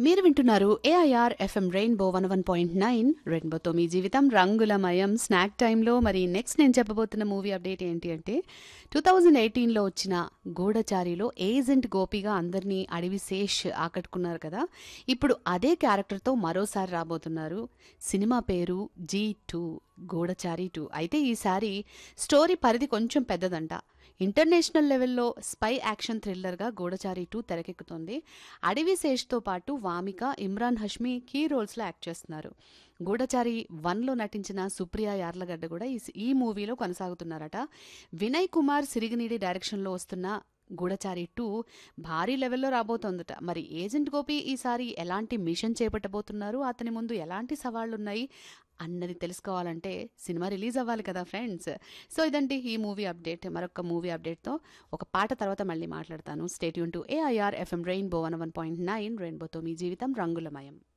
మీరు వింటున్నారు AIR FM rainbow one one point nine రెయిన్బోతో మీ జీవితం రంగులమయం స్నాక్ టైంలో మరి నెక్స్ట్ నేను చెప్పబోతున్న మూవీ అప్డేట్ ఏంటి అంటే టూ థౌజండ్ ఎయిటీన్లో వచ్చిన గూఢచారిలో ఏజెంట్ గోపిగా అందరినీ అడవి శేష్ ఆకట్టుకున్నారు కదా ఇప్పుడు అదే క్యారెక్టర్తో మరోసారి రాబోతున్నారు సినిమా పేరు జీ టూ గూఢచారి టూ అయితే ఈసారి స్టోరీ పరిధి కొంచెం పెద్దదంట ఇంటర్నేషనల్ లెవెల్లో స్పై యాక్షన్ థ్రిల్లర్గా గూఢచారి టూ తెరకెక్కుతోంది అడవి శేష్తో పాటు వామిక ఇమ్రాన్ హష్మి కీ రోల్స్లో యాక్ట్ చేస్తున్నారు గూఢచారి వన్లో నటించిన సుప్రియ యార్లగడ్డ కూడా ఈ ఈ మూవీలో కొనసాగుతున్నారట వినయ్ కుమార్ సిరిగినీడి డైరెక్షన్లో వస్తున్న గూఢచారి టూ భారీ లెవెల్లో రాబోతోందట మరి ఏజెంట్ గోపి ఈసారి ఎలాంటి మిషన్ చేపట్టబోతున్నారు అతని ముందు ఎలాంటి సవాళ్లు ఉన్నాయి అన్నది తెలుసుకోవాలంటే సినిమా రిలీజ్ అవ్వాలి కదా ఫ్రెండ్స్ సో ఇదండి ఈ మూవీ అప్డేట్ మరొక మూవీ అప్డేట్తో ఒక పాట తర్వాత మళ్ళీ మాట్లాడతాను stay tuned to AIR FM rainbow one one point nine రెయిన్బోతో మీ జీవితం రంగులమయం